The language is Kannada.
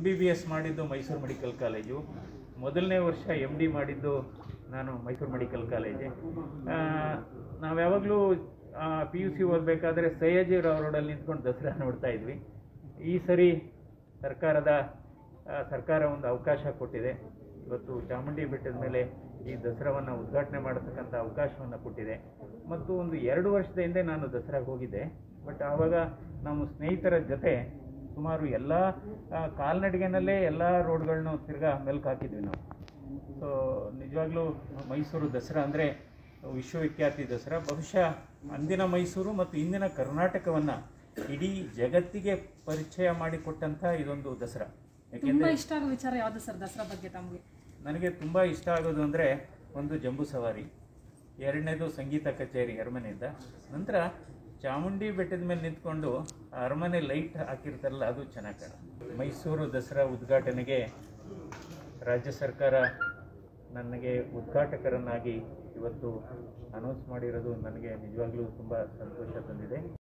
ಬಿ ಬಿ ಎಸ್ ಮಾಡಿದ್ದು ಮೈಸೂರು ಮೆಡಿಕಲ್ ಕಾಲೇಜು ಮೊದಲನೇ ವರ್ಷ ಎಮ್ ಡಿ ಮಾಡಿದ್ದು ನಾನು ಮೈಸೂರು ಮೆಡಿಕಲ್ ಕಾಲೇಜೆ ಆ, ನಾವು ಯಾವಾಗಲೂ ಪಿ ಯು ಸಿ ಓದಬೇಕಾದ್ರೆ ಸಯ್ಯಜಿರಾವ್ ರೋಡಲ್ಲಿ ನಿಂತ್ಕೊಂಡು ದಸರಾ ನೋಡ್ತಾ ಇದ್ವಿ ಈ ಸರಿ ಸರ್ಕಾರದ ಆ, ಸರ್ಕಾರ ಒಂದು ಅವಕಾಶ ಕೊಟ್ಟಿದೆ ಇವತ್ತು ಚಾಮುಂಡಿ ಬೆಟ್ಟದ ಮೇಲೆ ಈ ದಸರಾವನ್ನು ಉದ್ಘಾಟನೆ ಮಾಡತಕ್ಕಂಥ ಅವಕಾಶವನ್ನು ಕೊಟ್ಟಿದೆ ಮತ್ತು ಒಂದು ಎರಡು ವರ್ಷದ ಹಿಂದೆ ನಾನು ದಸರಾಗೆ ಹೋಗಿದ್ದೆ ಬಟ್ ಆವಾಗ ನಮ್ಮ ಸ್ನೇಹಿತರ ಜೊತೆ ಸುಮಾರು ಎಲ್ಲ ಆ, ಕಾಲ್ನಡಿಗೆನಲ್ಲೇ ಎಲ್ಲ ರೋಡ್ಗಳನ್ನೂ ತಿರ್ಗಾ ಮೆಲ್ಕು ಹಾಕಿದ್ವಿ ನಾವು ಸೊ ನಿಜವಾಗ್ಲೂ ಮೈಸೂರು ದಸರಾ ಅಂದರೆ ವಿಶ್ವವಿಖ್ಯಾತಿ ದಸರಾ ಬಹುಶಃ ಅಂದಿನ ಮೈಸೂರು ಮತ್ತು ಇಂದಿನ ಕರ್ನಾಟಕವನ್ನು ಇಡೀ ಜಗತ್ತಿಗೆ ಪರಿಚಯ ಮಾಡಿಕೊಟ್ಟಂಥ ಇದೊಂದು ದಸರಾ ತುಂಬಾ ಯಾಕೆಂದರೆ ಇಷ್ಟ ಆಗೋ ವಿಚಾರ ಯಾವ್ದು ಸರ್ ದಸರಾ ಬಗ್ಗೆ ತಮಗೆ ನನಗೆ ತುಂಬ ಇಷ್ಟ ಆಗೋದು ಅಂದರೆ ಒಂದು ಜಂಬೂ ಸವಾರಿ ಎರಡನೇದು ಸಂಗೀತ ಕಚೇರಿ ಅರಮನೆಯಿಂದ ನಂತರ ಚಾಮುಂಡಿ ಬೆಟ್ಟದ ಮೇಲೆ ನಿಂತ್ಕೊಂಡು ಆ ಅರಮನೆ ಲೈಟ್ ಹಾಕಿರ್ತಾರಲ್ಲ ಅದು ಚೆನ್ನಾಗಿ ಕಾಣುತ್ತೆ ಮೈಸೂರು ದಸರಾ ಉದ್ಘಾಟನೆಗೆ ರಾಜ್ಯ ಸರ್ಕಾರ ನನಗೆ ಉದ್ಘಾಟಕರನ್ನಾಗಿ ಇವತ್ತು ಅನೌನ್ಸ್ ಮಾಡಿರೋದು ನನಗೆ ನಿಜವಾಗ್ಲೂ ತುಂಬ ಸಂತೋಷ ತಂದಿದೆ